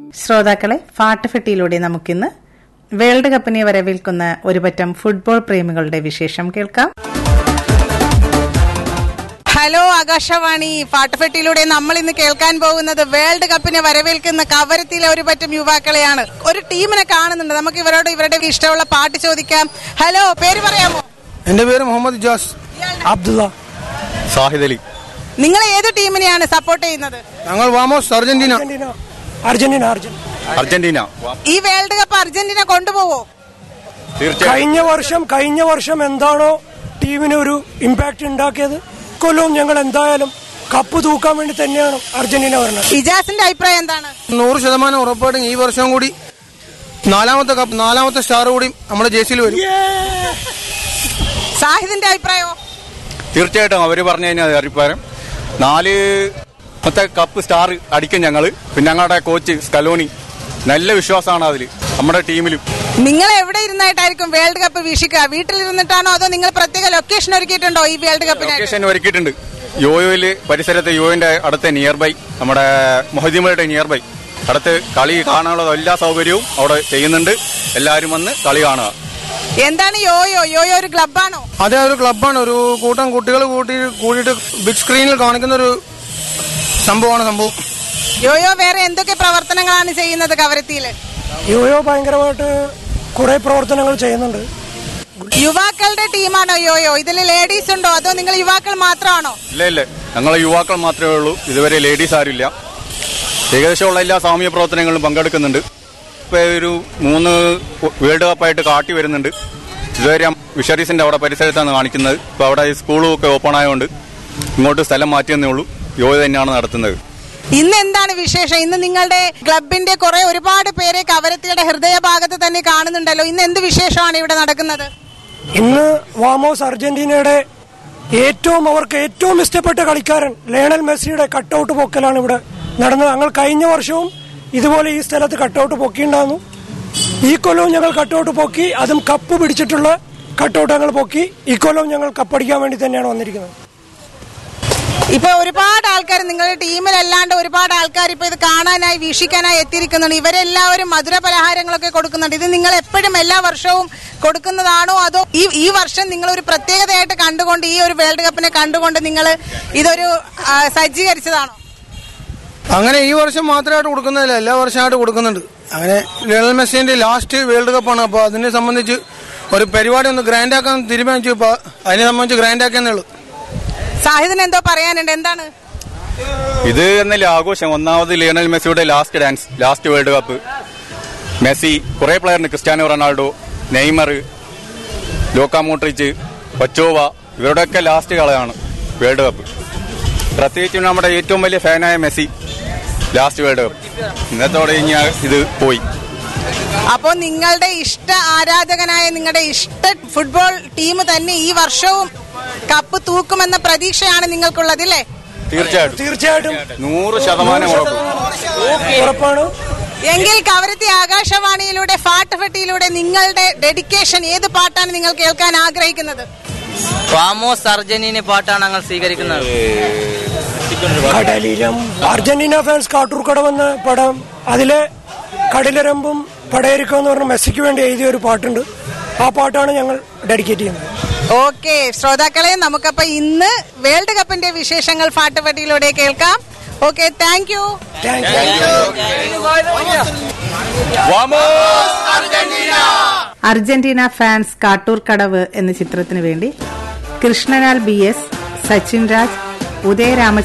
ശ്രോതാക്കളെ ഫാട്ടുഫെട്ടിയിലൂടെ നമുക്കിന്ന് വേൾഡ് കപ്പിനെ വരവേൽക്കുന്ന ഒരു പറ്റം ഫുട്ബോൾ പ്രേമികളുടെ വിശേഷം കേൾക്കാം ഹലോ ആകാശവാണി പാട്ടുപെട്ടിയിലൂടെ നമ്മൾ ഇന്ന് കേൾക്കാൻ പോകുന്നത് വേൾഡ് കപ്പിനെ വരവേൽക്കുന്ന കവരത്തിലെ ഒരു പറ്റം യുവാക്കളെയാണ് ഒരു ടീമിനെ കാണുന്നുണ്ട് നമുക്ക് ഇവരോട് ഇവരുടെ ഇഷ്ടമുള്ള പാട്ട് ചോദിക്കാം ഹലോ പേര് പറയാമോ എന്റെ പേര് മുഹമ്മദ് ജാസ് അബ്ദുള്ള സാഹിദ് അലി നിങ്ങൾ ഏത് ടീമിനെയാണ് സപ്പോർട്ട് ചെയ്യുന്നത് ഞങ്ങൾ വാമോസ് അർജന്റീന അർജന്റീന അർജന്റീന അർജന്റീന ഈ വേൾഡ് കപ്പ് അർജന്റീന കൊണ്ടുപോവോ തീർച്ചയായും കഴിഞ്ഞ വർഷം കഴിഞ്ഞ വർഷം എന്താണോ ടീമിന് ഒരു ഇമ്പാക്ട് ഉണ്ടാക്കിയത് കൊല്ലവും ഞങ്ങൾ എന്തായാലും കപ്പ് തൂക്കാൻ വേണ്ടി തന്നെയാണ് അർജന്റീന വരുന്നത് ഇജാസിന്റെ അഭിപ്രായം എന്താണ് നൂറ് ശതമാനം ഉറപ്പായിട്ടും ഈ വർഷം കൂടി നാലാമത്തെ കപ്പ് നാലാമത്തെ സ്റ്റാർ കൂടി നമ്മുടെ ജേസിയിൽ വരും സാഹിദിന്റെ അഭിപ്രായമോ തീർച്ചയായിട്ടും അവര് പറഞ്ഞു കഴിഞ്ഞാൽ അഭിപ്രായം നാല് മത്തെ കപ്പ് സ്റ്റാർ അടിക്കും ഞങ്ങള് പിന്നെ ഞങ്ങളുടെ കോച്ച് സ്കലോണി നല്ല വിശ്വാസമാണ് അതില് നമ്മുടെ ടീമിലും നിങ്ങൾ എവിടെ ഇരുന്നായിട്ടായിരിക്കും വേൾഡ് കപ്പ് വീക്ഷിക്കുക വീട്ടിലിരുന്നിട്ടാണോ അതോ നിങ്ങൾ പ്രത്യേക ലൊക്കേഷൻ ഒരുക്കിയിട്ടുണ്ടോ ഈ വേൾഡ് കപ്പിനായിട്ട് ലൊക്കേഷൻ ഒരുക്കിയിട്ടുണ്ട് യോയോയില് പരിസരത്ത് യോയോന്റെ അടുത്ത് നിയർ ബൈ നമ്മുടെ മൊഹദ്ദീമയുടെ നിയർ ബൈ അടുത്ത് കളി കാണാനുള്ള എല്ലാ സൗകര്യവും അവിടെ ചെയ്യുന്നുണ്ട് എല്ലാവരും വന്ന് കളി കാണുക എന്താണ് യോയോ യോയോ ഒരു ക്ലബാണോ അതേ ഒരു ക്ലബ്ബാണ് ഒരു കൂട്ടം കുട്ടികൾ കൂട്ടി കൂടിയിട്ട് ബിഗ് സ്ക്രീനിൽ കാണിക്കുന്ന ഒരു സംഭവമാണ് സംഭവം യോയോ വേറെ എന്തൊക്കെ പ്രവർത്തനങ്ങളാണ് ചെയ്യുന്നത് കവരത്തിയില് യോയോ ഭയങ്കരമായിട്ട് കുറെ പ്രവർത്തനങ്ങൾ ചെയ്യുന്നുണ്ട് യുവാക്കളുടെ ടീമാണോ യോയോ ഇതിൽ ലേഡീസ് ഉണ്ടോ അതോ നിങ്ങൾ യുവാക്കൾ മാത്രമാണോ ഇല്ല ഇല്ല ഞങ്ങളെ യുവാക്കൾ മാത്രമേ ഉള്ളൂ ഇതുവരെ ലേഡീസ് ആരുമില്ല ഏകദേശമുള്ള എല്ലാ സാമൂഹ്യ പ്രവർത്തനങ്ങളിലും പങ്കെടുക്കുന്നുണ്ട് ഇപ്പൊ ഒരു മൂന്ന് വേൾഡ് കപ്പായിട്ട് കാട്ടി വരുന്നുണ്ട് ഇതുവരെ വിഷറീസിന്റെ അവിടെ പരിസരത്താണ് കാണിക്കുന്നത് ഇപ്പൊ അവിടെ ഈ സ്കൂളും ഒക്കെ ഓപ്പൺ ആയതുകൊണ്ട് ഇങ്ങോട്ട് സ്ഥലം മാറ്റിയെന്നേ ഉള്ളൂ യോഗ തന്നെയാണ് നടത്തുന്നത് ഇന്ന് എന്താണ് വിശേഷം ഇന്ന് നിങ്ങളുടെ ക്ലബിന്റെ കുറെ ഒരുപാട് പേരെ കവരത്തിയുടെ ഹൃദയഭാഗത്ത് തന്നെ കാണുന്നുണ്ടല്ലോ ഇന്ന് എന്ത് വിശേഷമാണ് ഇവിടെ നടക്കുന്നത് ഇന്ന് വാമോസ് അർജന്റീനയുടെ ഏറ്റവും അവർക്ക് ഏറ്റവും ഇഷ്ടപ്പെട്ട കളിക്കാരൻ ലയണൽ മെസ്സിയുടെ കട്ടൗട്ട് പൊക്കലാണ് ഇവിടെ നടന്നത് ഞങ്ങൾ കഴിഞ്ഞ വർഷവും ഇതുപോലെ ഈ സ്ഥലത്ത് കട്ടൗട്ട് പൊക്കിയിട്ടുണ്ടായിരുന്നു ഈ കൊല്ലവും ഞങ്ങൾ കട്ടൗട്ട് പൊക്കി അതും കപ്പ് പിടിച്ചിട്ടുള്ള കട്ടൗട്ട് ഞങ്ങൾ പൊക്കി ഈ കൊല്ലവും ഞങ്ങൾ കപ്പടിക്കാൻ വേണ്ടി തന്നെയാണ് വന്നിരിക്കുന്നത് ഇപ്പൊ ഒരുപാട് ആൾക്കാർ നിങ്ങളുടെ ടീമിലല്ലാണ്ട് ഒരുപാട് ആൾക്കാർ ഇപ്പൊ ഇത് കാണാനായി വീക്ഷിക്കാനായി എത്തിയിരിക്കുന്നുണ്ട് ഇവരെല്ലാവരും മധുര പലഹാരങ്ങളൊക്കെ കൊടുക്കുന്നുണ്ട് ഇത് നിങ്ങൾ എപ്പോഴും എല്ലാ വർഷവും കൊടുക്കുന്നതാണോ അതോ ഈ ഈ വർഷം നിങ്ങൾ ഒരു പ്രത്യേകതയായിട്ട് കണ്ടുകൊണ്ട് ഈ ഒരു വേൾഡ് കപ്പിനെ കണ്ടുകൊണ്ട് നിങ്ങൾ ഇതൊരു ആ, സജ്ജീകരിച്ചതാണോ അങ്ങനെ ഈ വർഷം മാത്രമായിട്ട് കൊടുക്കുന്നില്ല എല്ലാ വർഷമായിട്ട് കൊടുക്കുന്നുണ്ട് അങ്ങനെ ലയണൽ മെസ്സിന്റെ ലാസ്റ്റ് വേൾഡ് കപ്പാണ് അപ്പോൾ അതിനെ സംബന്ധിച്ച് ഒരു പരിപാടി ഒന്ന് ഗ്രാൻഡ് ആക്കാൻ തീരുമാനിച്ചു ഇപ്പോൾ അതിനെ സംബന്ധിച്ച് ഗ്രാൻഡ് ആക്കിയെന്നേ ഉള്ളൂ സാഹിദിന് എന്തോ പറയാനുണ്ട് എന്താണ് ഇത് എന്നല്ലേ ആഘോഷം ഒന്നാമത് ലിയണൽ മെസ്സിയുടെ last dance last world cup Messi കുറെ പ്ലെയറുണ്ട് Cristiano Ronaldo Neymar Luka Modric Ochoa ഇവരുടെയൊക്കെ ലാസ്റ്റ് കളയാണ് വേൾഡ് കപ്പ് പ്രത്യേകിച്ചും നമ്മുടെ ഏറ്റവും വലിയ ഫാനായ മെസ്സി ലാസ്റ്റ് വേൾഡ് കപ്പ് ഇന്നത്തോടെ ഇനി ആ ഇത് പോയി അപ്പോൾ നിങ്ങളുടെ ഇഷ്ട ആരാധകനായ നിങ്ങളുടെ ഇഷ്ട ഫുട്ബോൾ ടീം തന്നെ ഈ വർഷവും കപ്പ് തൂക്കുമെന്ന പ്രതീക്ഷയാണ് നിങ്ങൾക്കുള്ളത് ഇല്ലേ തീർച്ചയായിട്ടും തീർച്ചയായിട്ടും നൂറ് ശതമാനം ഉറപ്പ് ഉറപ്പാണ് എങ്കിൽ കവരത്തി ആകാശവാണിയിലൂടെ ഫാട്ടുഫെട്ടിയിലൂടെ നിങ്ങളുടെ ഡെഡിക്കേഷൻ ഏത് പാട്ടാണ് നിങ്ങൾ കേൾക്കാൻ ആഗ്രഹിക്കുന്നത് ഫാമോസ് അർജന്റീന പാട്ടാണ് ഞങ്ങൾ സ്വീകരിക്കുന്നത് കടലിലും അർജന്റീന ഫാൻസ് കാട്ടൂർക്കട വന്ന പടം അതിലെ കടലിരമ്പും പടയരിക്കം എന്ന് പറഞ്ഞ മെസ്സിക്ക് വേണ്ടി എഴുതിയ ഒരു പാട്ടുണ്ട് ആ പാട്ടാണ് ഞങ്ങൾ ഡെഡിക്കേറ്റ് ചെയ്യുന്നത് ഓക്കെ ശ്രോതാക്കളെ നമുക്കപ്പോ ഇന്ന് വേൾഡ് കപ്പിന്റെ വിശേഷങ്ങൾ ഫാട്ടുഫെട്ടിയിലൂടെ കേൾക്കാം okay thank you thank you Argentina fans Kattoor Kadavu എന്ന ചിത്രത്തിനു വേണ്ടി കൃഷ്ണലാൽ ബി എസ് സച്ചിൻ രാജ് ഉദയരാമ